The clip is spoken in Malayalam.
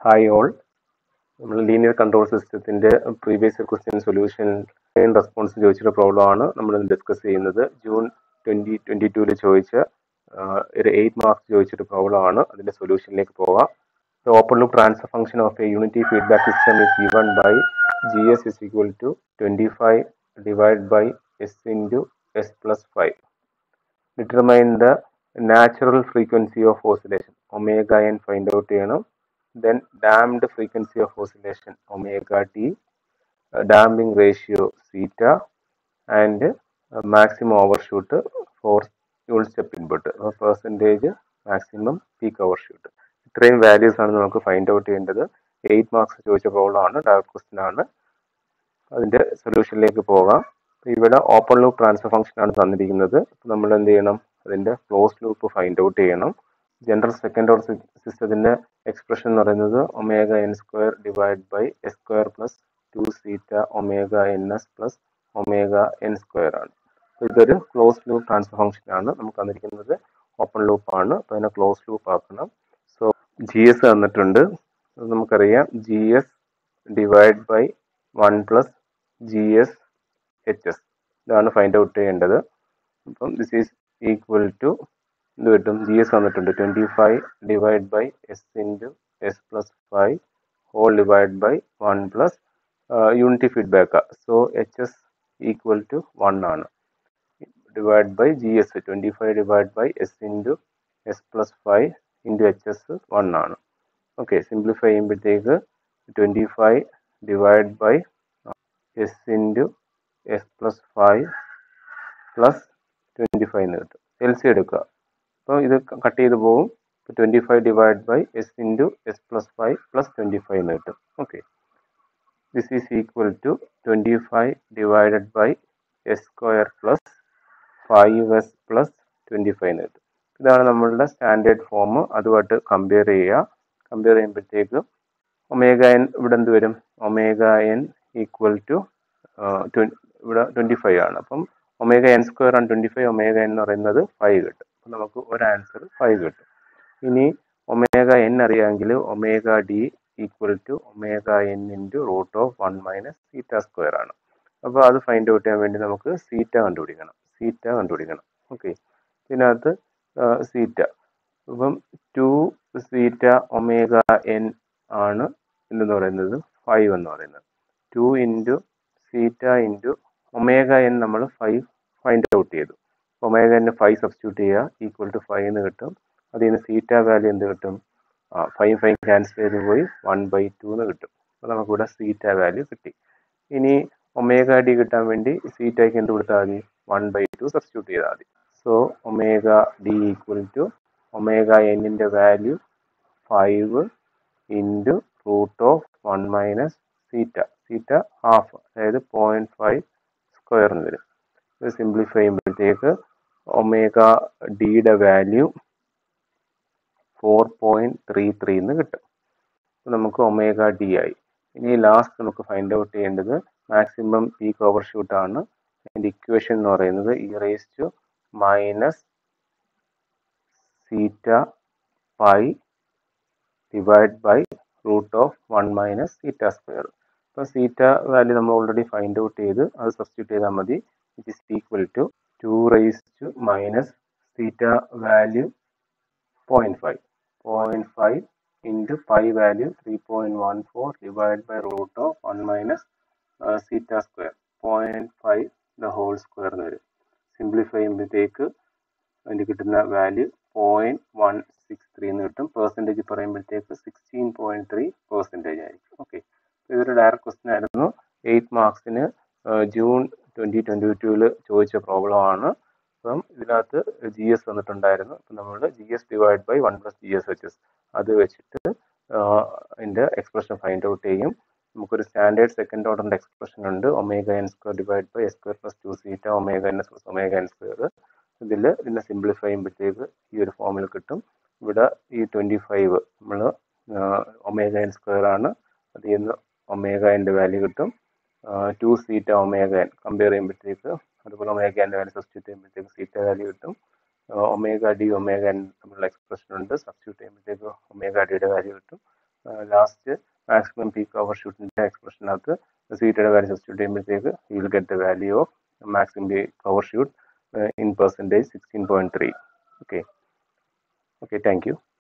ഹായ് ഓൾ നമ്മൾ ലീനിയർ കൺട്രോൾ സിസ്റ്റത്തിന്റെ പ്രീവിയസ് ക്വസ്റ്റ്യൻ സൊല്യൂഷൻ റെസ്പോൺസ് ചോദിച്ചിട്ട് പ്രോബ്ലം ആണ് നമ്മൾ ഡിസ്കസ് ചെയ്യുന്നത് ജൂൺ ട്വന്റി ട്വന്റി ടൂവിൽ ചോദിച്ച ആഹ്, ഒരു എയ്റ്റ് മാർക്സ് ചോദിച്ചിട്ട് പ്രോബ്ലം ആണ് അതിന്റെ സൊല്യൂഷനിലേക്ക് പോവാം The open loop transfer function of a unity feedback system is given by gs is equal to 25 divided by s into s plus 5. Determine the natural frequency of oscillation omega n find out ചെയ്യണം then damped frequency of oscillation omega t uh, damping ratio theta and uh, maximum overshoot for unit step input uh, percentage maximum peak overshoot ഇത്രയും വാല്യൂസ് ആണ് നമുക്ക് ഫൈൻഡ് ഔട്ട് ചെയ്യേണ്ടത് എയ്റ്റ് മാർക്സ് ചോദിച്ച പ്രോബ്ലം ആണ് ഡയറക്ട് ക്വസ്റ്റ്യൻ ആണ് അതിന്റെ സൊല്യൂഷനിലേക്ക് പോകാം അപ്പൊ ഇവിടെ ഓപ്പൺ ലൂപ്പ് ട്രാൻസ്ഫർ ഫംഗ്ഷൻ ആണ് തന്നിരിക്കുന്നത് അപ്പൊ നമ്മൾ എന്ത് ചെയ്യണം അതിന്റെ ക്ലോസ് ലൂപ്പ് ഫൈൻഡ് ഔട്ട് ചെയ്യണം ജനറൽ സെക്കൻഡ് ഓർഡർ സിസ്റ്റത്തിന്റെ എക്സ്പ്രഷൻ എന്ന് പറയുന്നത് omega N square divide by S square plus two zeta omega N S plus omega N square ആണ് അപ്പൊ ഇതൊരു ക്ലോസ് ലൂപ്പ് ട്രാൻസ്ഫർ ഫംഗ്ഷൻ ആണ് നമുക്ക് തന്നിരിക്കുന്നത് ഓപ്പൺ ലൂപ്പ് ആണ് അപ്പൊ അതിനെ ക്ലോസ് ലൂപ്പ് ആക്കണം സോ ജി എസ് തന്നിട്ടുണ്ട് അത് നമുക്കറിയാം G S divide by one plus G S H S ഇതാണ് ഫൈൻഡ് ഔട്ട് ചെയ്യേണ്ടത് അപ്പം ദിസ് ഈസ് ഈക്വൽ ടു ഇത് കിട്ടും ജി എസ് വന്നിട്ടുണ്ട് twenty five divide by S into S plus five whole divide by one plus unity feedback so H S equal to one ആണ് divide by G S twenty five divide by S into S plus five into H S one ആണ് ഓക്കെ സിംപ്ലിഫൈ ചെയ്യുമ്പോഴത്തേക്ക് twenty five divide by S into S plus five plus twenty five എന്ന് കിട്ടും എൽ സി എടുക്കുക അപ്പോൾ ഇത് കട്ട് ചെയ്ത് പോകും twenty five divide by S into S plus five plus twenty five എന്ന് കിട്ടും okay this is equal to twenty five divided by S square plus five S plus twenty five എന്ന് കിട്ടും ഇതാണ് നമ്മളുടെ സ്റ്റാൻഡേർഡ് ഫോം അതുമായിട്ട് കമ്പയർ ചെയ്യുക കമ്പയർ ചെയ്യുമ്പോഴത്തേക്ക് ഒമേഗ എൻ ഇവിടെ എന്ത് വരും ഒമേഗ എൻ ഈക്വൽ ടു ഇവിടെ ട്വൻറ്റി ഫൈവ് ആണ് അപ്പം ഒമേഗ എൻ സ്ക്വയർ ആണ് ട്വൻറ്റി ഫൈവ് ഒമേഗ എൻ എന്ന് പറയുന്നത് ഫൈവ് കിട്ടും അപ്പം നമുക്ക് ഒരു ആൻസർ ഫൈവ് കിട്ടും ഇനി ഒമേഗ എൻ അറിയാമെങ്കിൽ omega D equal to omega N into root of one minus zeta square ആണ് അപ്പോൾ അത് ഫൈൻഡ് ഔട്ട് ചെയ്യാൻ വേണ്ടി നമുക്ക് സീറ്റ കണ്ടുപിടിക്കണം സീറ്റ കണ്ടുപിടിക്കണം ഓക്കെ ഇതിനകത്ത് സീറ്റ അപ്പം ടു സീറ്റ ഒമേഗ എൻ ആണ് എന്ന് പറയുന്നത് ഫൈവ് എന്ന് പറയുന്നത് two into zeta into omega N നമ്മൾ ഫൈവ് ഫൈൻഡ് ഔട്ട് ചെയ്തു ഒമേഗ എൻ ഫൈവ് സബ്സ്റ്റിറ്റ്യൂട്ട് ചെയ്യുക ഈക്വൽ ടു ഫൈവ് എന്ന് കിട്ടും അതിൽ നിന്ന് സീറ്റ വാല്യൂ എന്ത് കിട്ടും ആ ഫൈവ് ഫൈവ് ക്യാൻസൽ ചെയ്ത് പോയി വൺ ബൈ ടു എന്ന് കിട്ടും അപ്പോൾ നമുക്കിവിടെ സീറ്റ വാല്യൂ കിട്ടി ഇനി ഒമേഗ ഡി കിട്ടാൻ വേണ്ടി സീറ്റയ്ക്ക് എന്ത് കൊടുത്താൽ മതി വൺ ബൈ ടു സബ്സ്റ്റിറ്റ്യൂട്ട് ചെയ്താൽ മതി so omega D equal to omega എന്നിൻ്റെ value five into root of one minus zeta zeta half അതായത് പോയിന്റ് ഫൈവ് സ്ക്വയർ എന്ന് വരും ഇത് സിംപ്ലിഫൈ ചെയ്യുമ്പോഴത്തേക്ക് ഒമേഗ ഡിയുടെ value four point three three എന്ന് കിട്ടും അപ്പോൾ നമുക്ക് ഒമേഗ ഡി ആയി ഇനി ലാസ്റ്റ് നമുക്ക് ഫൈൻഡ് ഔട്ട് ചെയ്യേണ്ടത് മാക്സിമം പീക്ക് ഓവർഷൂട്ട് ആണ് അതിൻ്റെ ഇക്വേഷൻ എന്ന് പറയുന്നത് e raise to minus zeta pi divide by root of one minus zeta square അപ്പോൾ സീറ്റ വാല്യൂ നമ്മൾ ഓൾറെഡി ഫൈൻഡ് ഔട്ട് ചെയ്ത് അത് സബ്സ്റ്റിറ്റ്യൂട്ട് ചെയ്താൽ മതി it is equal to two raise to minus zeta value point five point five into pi value three point one four divide by root of one minus zeta square point five the whole square എന്ന് വരും സിംപ്ലിഫൈ ചെയ്യുമ്പോഴത്തേക്ക് അതിന് കിട്ടുന്ന value point one six three എന്ന് കിട്ടും പെർസെൻറ്റേജ് പറയുമ്പോഴത്തേക്ക് സിക്സ്റ്റീൻ പോയിന്റ് ത്രീ പെർസെൻറ്റേജ് ആയിരിക്കും ഓക്കെ ഇതൊരു ഡയറക്റ്റ് ക്വസ്റ്റ്യൻ ആയിരുന്നു എയ്റ്റ് മാർക്സിന് ജൂൺ ട്വൻറ്റി ട്വൻറ്റി ടൂവിൽ ചോദിച്ച പ്രോബ്ലം ആണ് അപ്പം ഇതിനകത്ത് ജി എസ് വന്നിട്ടുണ്ടായിരുന്നു അപ്പം നമ്മൾ G S divide by one plus G S H S അത് വെച്ചിട്ട് അതിൻ്റെ എക്സ്പ്രഷൻ ഫൈൻഡ് ഔട്ട് ചെയ്യും നമുക്കൊരു സ്റ്റാൻഡേർഡ് സെക്കൻഡ് ഓർഡറിൻ്റെ എക്സ്പ്രഷൻ ഉണ്ട് omega N square divide by S square plus two zeta omega N S plus omega N square ഇതിൽ ഇതിനെ സിംപ്ലിഫൈ ചെയ്യുമ്പോഴത്തേക്ക് ഈ ഒരു ഫോമിൽ കിട്ടും ഇവിടെ ഈ ട്വൻറ്റി ഫൈവ് നമ്മൾ ഒമേഗ എൻ സ്ക്വയർ ആണ് അതിൽ നിന്ന് ഒമേഗ എൻ്റെ വാല്യൂ കിട്ടും to zeta omega n compare ചെയ്യുമ്പോഴത്തേക്ക് അതുപോലെ ഒമേഗ എൻ്റെ വാല്യൂ സബ്സ്റ്റിറ്റ്യൂട്ട് ചെയ്യുമ്പോഴത്തേക്ക് സീറ്റ വാല്യൂ കിട്ടും ഒമേഗ ഡി ഒമേഗ എൻ തമ്മിലുള്ള എക്സ്പ്രഷൻ ഉണ്ട് സബ്സ്റ്റിറ്റ്യൂട്ട് ചെയ്യുമ്പോഴത്തേക്ക് ഒമേഗ ഡിയുടെ വാല്യൂ കിട്ടും ലാസ്റ്റ് മാക്സിമം പീക്ക് ഓവർ ഷൂട്ടിൻ്റെ എക്സ്പ്രഷനകത്ത് സീറ്റയുടെ വാല്യൂ സബ്സ്റ്റിറ്റ്യൂട്ട് ചെയ്യുമ്പോഴത്തേക്ക് you will get the value of maximum peak overshoot in percentage sixteen point three okay okay thank U